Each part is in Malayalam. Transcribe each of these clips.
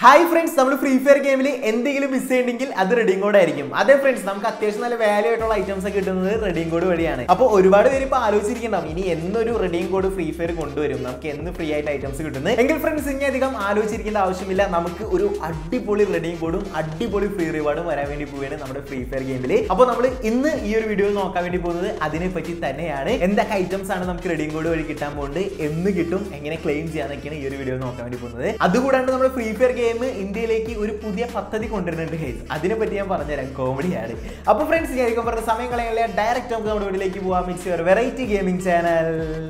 ഹായ് ഫ്രണ്ട്സ് നമ്മൾ ഫ്രീ ഫയർ ഗെയിമിൽ എന്തെങ്കിലും മിസ് ചെയ്യണമെങ്കിൽ അത് റെഡിയും കോഡ് ആയിരിക്കും അതെ ഫ്രണ്ട്സ് നമുക്ക് അത്യാവശ്യം നല്ല വാല്യൂ ആയിട്ടുള്ള ഐറ്റംസ് ഒക്കെ കിട്ടുന്നത് റെഡിയും കോഡ് വഴിയാണ് അപ്പോൾ ഒരുപാട് പേര് ഇപ്പോൾ ആലോചിച്ചിരിക്കണം ഇനി എന്നൊരു റെഡിയും കോഡ് ഫ്രീ ഫയർ കൊണ്ടുവരും നമുക്ക് എന്ന് ഫ്രീ ആയിട്ട് ഐറ്റംസ് കിട്ടുന്നത് എങ്കിൽ ഫ്രണ്ട്സ് ഇനി അധികം ആലോചിച്ചിരിക്കേണ്ട ആവശ്യമില്ല നമുക്ക് ഒരു അടിപൊളി റെഡിയും കോഡും അടിപൊളി ഫ്രീ റിവാർഡും വരാൻ വേണ്ടി പോവുകയാണ് നമ്മുടെ ഫ്രീ ഫയർ ഗെയിമിൽ അപ്പോൾ നമ്മൾ ഇന്ന് ഈ ഒരു വീഡിയോയിൽ നോക്കാൻ വേണ്ടി പോകുന്നത് അതിനെ പറ്റി തന്നെയാണ് എന്തൊക്കെ ഐറ്റംസ് ആണ് നമുക്ക് റെഡിയും കോഡ് വഴി കിട്ടാൻ പോകുന്നത് എന്ന് കിട്ടും എങ്ങനെ ക്ലെയിം ചെയ്യാന്നൊക്കെയാണ് ഈ ഒരു വീഡിയോ നോക്കാൻ വേണ്ടി പോകുന്നത് അതുകൂടാണ്ട് നമ്മുടെ ഫ്രീ ഫയർ ഗെയിം ഇന്ത്യയിലേക്ക് ഒരു പുതിയ പദ്ധതി കൊണ്ടുവരുന്നുണ്ട് ഹേസ് അതിനെ പറ്റി ഞാൻ പറഞ്ഞുതരാം കോമഡിയാണ് അപ്പോൾ ഫ്രണ്ട്സ് ഞാൻ പറഞ്ഞ സമയം കളയാനുള്ള ഡയറക്റ്റ് നമുക്ക് നമ്മുടെ വീട്ടിലേക്ക് പോകാം ഇറ്റ്സ് വെറൈറ്റി ഗെയിമിംഗ് ചാനൽ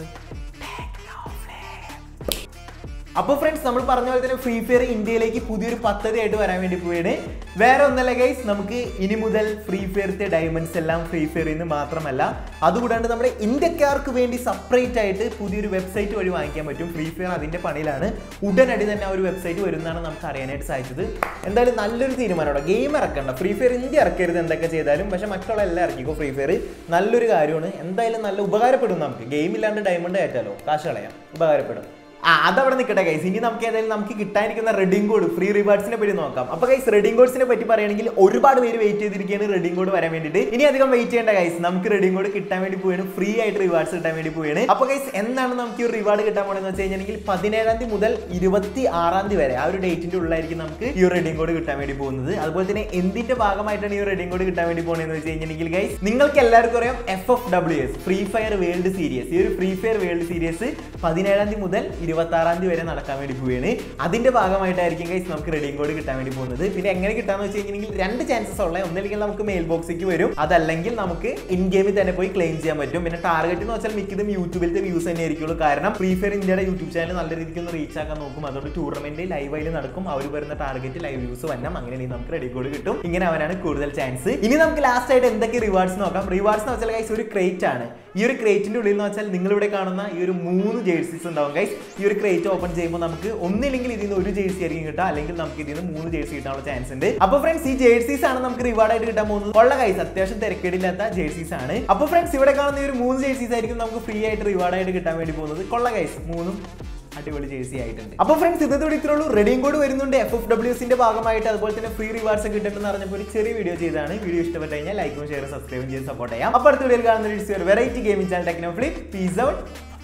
അപ്പോൾ ഫ്രണ്ട്സ് നമ്മൾ പറഞ്ഞ പോലെ തന്നെ ഫ്രീ ഫയർ ഇന്ത്യയിലേക്ക് പുതിയൊരു പദ്ധതിയായിട്ട് വരാൻ വേണ്ടി പോവുകയാണ് വേറെ ഒന്നല്ല ഗൈസ് നമുക്ക് ഇനി മുതൽ ഫ്രീ ഫയർത്തെ ഡയമണ്ട്സ് എല്ലാം ഫ്രീ ഫയറിൽ നിന്ന് മാത്രമല്ല അതുകൂടാണ്ട് നമ്മുടെ ഇന്ത്യക്കാർക്ക് വേണ്ടി സെപ്പറേറ്റ് ആയിട്ട് പുതിയൊരു വെബ്സൈറ്റ് വഴി വാങ്ങിക്കാൻ പറ്റും ഫ്രീ ഫയർ അതിന്റെ പണിയിലാണ് ഉടനടി തന്നെ ആ ഒരു വെബ്സൈറ്റ് വരുന്നതാണ് നമുക്ക് അറിയാനായിട്ട് സാധിച്ചത് എന്തായാലും നല്ലൊരു തീരുമാനമാണ് ഗെയിം ഇറക്കണ്ട ഫ്രീ ഫയർ ഇന്ത്യ ഇറക്കരുത് എന്തൊക്കെ ചെയ്താലും പക്ഷെ മറ്റുള്ള എല്ലാം ഇറക്കിക്കോ ഫ്രീ ഫയർ നല്ലൊരു കാര്യമാണ് എന്തായാലും നല്ല ഉപകാരപ്പെടും നമുക്ക് ഗെയിം ഇല്ലാണ്ട് ഡയമണ്ട് കയറ്റാലോ കാശ് കളയാം ഉപകാരപ്പെടും ആ അതവിടെ നിൽക്കട്ടെ ഗൈസ് ഇനി നമുക്ക് ഏതായാലും നമുക്ക് കിട്ടാനിരിക്കുന്ന റെഡിങ് കോഡ് ഫ്രീ റിവാർഡ്സിനെ പറ്റി നോക്കാം അപ്പൊ ഗൈസ് റെഡിങ് കോഡ്സിനെ പറ്റി പറയുകയാണെങ്കിൽ ഒരുപാട് പേര് വെയിറ്റ് ചെയ്തിരിക്കുകയാണ് റെഡിങ് കോഡ് വരാൻ വേണ്ടിയിട്ട് ഇനി അധികം വെയിറ്റ് ചെയ്യേണ്ട ഗൈസ് നമുക്ക് റെഡിങ് കോഡ് കിട്ടാൻ വേണ്ടി പോവുകയാണ് ഫ്രീ ആയിട്ട് റിവാർഡ്സ് കിട്ടാൻ വേണ്ടി പോവുകയാണ് അപ്പൊ ഗൈസ് എന്നാണ് നമുക്ക് ഈ റിവാർഡ് കിട്ടാൻ പോകണമെന്ന് വെച്ച് കഴിഞ്ഞാൽ പതിനേഴാം തീയതി മുതൽ ഇരുപത്തി ആറാം തീയതി വരെ ആ ഒരു ഡേറ്റിന്റെ ഉള്ളിലായിരിക്കും നമുക്ക് ഈ ഒരു റെഡിങ് കോഡ് കിട്ടാൻ വേണ്ടി പോകുന്നത് അതുപോലെ തന്നെ എന്തിന്റെ ഭാഗമായിട്ടാണ് ഈ റെഡിങ് കോഡ് കിട്ടാൻ വേണ്ടി പോകുന്നതെന്ന് വെച്ച് കഴിഞ്ഞിട്ടുണ്ടെങ്കിൽ ഗൈസ് നിങ്ങൾക്ക് എല്ലാവർക്കും അറിയാം F F W S free fire world series ഈ ഒരു ഫ്രീ ഫയർ വേൾഡ് സീരീസ് പതിനേഴാം തീയതി മുതൽ ഇരുപത്തി ആറാം തീയതി വരെ നടക്കാൻ വേണ്ടി പോവുകയാണ് അതിന്റെ ഭാഗമായിട്ടായിരിക്കും ഗൈസ് നമുക്ക് റെഡിയും കോഡ് കിട്ടാൻ വേണ്ടി പോകുന്നത് പിന്നെ എങ്ങനെ കിട്ടാന്ന് വെച്ച് കഴിഞ്ഞിട്ടുണ്ടെങ്കിൽ രണ്ട് ചാൻസസ് ഉള്ളത് ഒന്നില്ലെങ്കിൽ നമുക്ക് മെയിൽ ബോക്സിലേക്ക് വരും അതല്ലെങ്കിൽ നമുക്ക് ഇൻ ഗെയിമിൽ തന്നെ പോയി ക്ലെയിം ചെയ്യാൻ പറ്റും പിന്നെ ടാർഗറ്റ് എന്ന് വെച്ചാൽ മിക്കതും യൂട്യൂബിലത്തെ വ്യൂസ് തന്നെ ആയിരിക്കുള്ളൂ കാരണം ഫ്രീ ഫയർ ഇന്ത്യയുടെ യൂട്യൂബ് ചാനൽ നല്ല രീതിക്ക് ഒന്ന് റീച്ച് ആക്കാൻ നോക്കും അതുകൊണ്ട് ടൂർണമെന്റ് ലൈവായിട്ട് നടക്കും അവർ വരുന്ന ടാർഗറ്റ് ലൈവ് വ്യൂസ് വന്നാൽ അങ്ങനെയാണെങ്കിൽ നമുക്ക് റെഡി കോഡ് കിട്ടും ഇങ്ങനെ അവനാണ് കൂടുതൽ ചാൻസ് ഇനി നമുക്ക് ലാസ്റ്റ് ആയിട്ട് എന്തൊക്കെ റിവാർഡ്സ് നോക്കാം റിവാർഡ്സ് എന്ന് വെച്ചാൽ ഗൈസ് ഒരു ക്രേറ്റ് ആണ് ഈ ഒരു ക്രേറ്റിന്റെ ഉള്ളിൽ എന്ന് വെച്ചാൽ നിങ്ങൾ ഇവിടെ കാണുന്ന ഈ ഒരു മൂന്ന് ജേഴ്സീസ് ഉണ്ടാവും ഗൈസ് ഈ ഒരു ക്രേറ്റ് ഓപ്പൺ ചെയ്യുമ്പോൾ നമുക്ക് ഒന്നില്ലെങ്കിൽ ഇതിൽ നിന്ന് ഒരു ജേഴ്സി ആയിരിക്കും കിട്ടുക അല്ലെങ്കിൽ നമുക്ക് ഇതിൽ നിന്ന് മൂന്ന് ജേഴ്സി കിട്ടാനുള്ള ചാൻസ് ഉണ്ട് അപ്പോൾ ഫ്രണ്ട്സ് ഈ ജേഴ്സീസ് ആണ് നമുക്ക് റിവാർഡ് ആയിട്ട് കിട്ടാൻ പോകുന്നത് ഉള്ള ഗൈസ് അത്യാവശ്യം തിരക്കേടില്ലാത്ത ജേഴ്സീസ് ആണ് അപ്പോൾ ഫ്രണ്ട്സ് ഇവിടെ കാണുന്ന ഈ ഒരു മൂന്ന് ജേഴ്സീസ് ആയിരിക്കും നമുക്ക് ഫ്രീ ആയിട്ട് റിവാർഡ് ആയിട്ട് കിട്ടാൻ വേണ്ടി പോകുന്നത് കൊള്ള ഗൈസ് മൂന്നും അടിപൊളി ജേഴ്സി ആയിട്ടുണ്ട് അപ്പോൾ ഫ്രണ്ട്സ് ഇതോടെ ഇത്രേ ഉള്ളൂ റെഡിയും കോഡ് വരുന്നുണ്ട് എഫ് എഫ് ഡബ്ല്യൂസിന്റെ ഭാഗമായിട്ട് അതുപോലെ തന്നെ ഫ്രീ റിവാർഡ്സ് കിട്ടുമെന്ന് അറിഞ്ഞപ്പോൾ ഒരു ചെറിയ വീഡിയോ ചെയ്താണ് വീഡിയോ ഇഷ്ടപ്പെട്ട് കഴിഞ്ഞാൽ ലൈക്കും ഷെയർ സബ്സ്ക്രൈബും ചെയ്ത് സപ്പോർട്ട് ചെയ്യാം അപ്പോൾ അടുത്ത വീഡിയോയിൽ കാണുന്ന variety gaming channel techno flip peace out